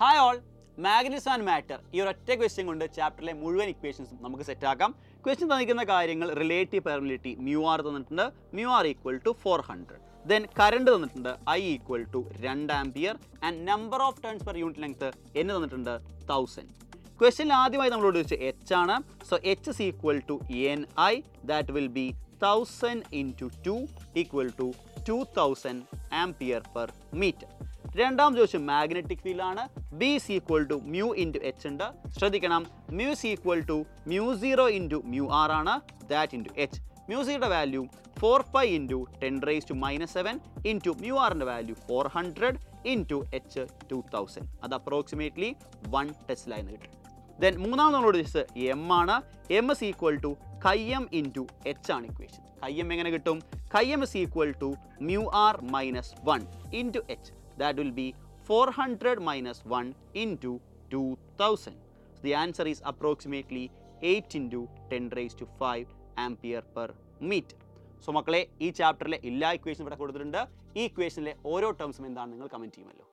hi all magnetism and matter ഈ ഒരൊറ്റ question കൊണ്ട് ചാപ്റ്ററിലെ മുഴുവൻ ഇക്വേഷൻസും നമുക്ക് സെറ്റ് ആക്കാം ക്വസ്റ്റ്യൻ തന്നിരിക്കുന്ന കാര്യങ്ങൾ റിലേറ്റീവ് പെർമിലിറ്റി മ്യൂ ആർ തന്നിട്ടുണ്ട് mu R equal to four hundred then current തന്നിട്ടുണ്ട് ഐ ഈക്വൽ ടു രണ്ട് ampere and number of turns per unit length എന്ന് തന്നിട്ടുണ്ട് തൗസൻഡ് ക്വസ്റ്റ്യനിൽ ആദ്യമായി നമ്മളോട് ചോദിച്ചത് എച്ച് ആണ് so H is equal to N I that will be thousand into two equal to two thousand ampere per metre രണ്ടാം ചോദ്യം മാഗ്നറ്റിക് ഫീൽഡ് ആണ് B is equal to mu into H ഉണ്ട് ശ്രദ്ധിക്കണം mu is equal to mu zero into mu R ആണ് that into H മ്യൂസിയുടെ value four pi into ten raise to minus seven into mu ആറിൻ്റെ value four hundred into H two thousand അത് approximately one ടെസ്റ്റിലായി കിട്ടും then മൂന്നാമത് നമ്മളോട് ചോദിച്ചത് M ആണ് എം എസ് ഈക്വൽ ടു കയ്യം ഇൻറ്റു എച്ച് ആണ് ഇക്വേഷൻ കയ്യം എങ്ങനെ കിട്ടും കയ്യം is equal to mu R minus one into H that will be four hundred minus one into two thousand the answer is approximately eight into ten raise to five ampere per metre so മക്കളെ ഈ ചാപ്റ്ററിലെ എല്ലാ ഇക്വേഷനും ഇവിടെ കൊടുത്തിട്ടുണ്ട് ഈ ഇക്വേഷനിലെ ഓരോ ടേംസും എന്താണ് നിങ്ങൾ കമൻറ്റ് ചെയ്യുമല്ലോ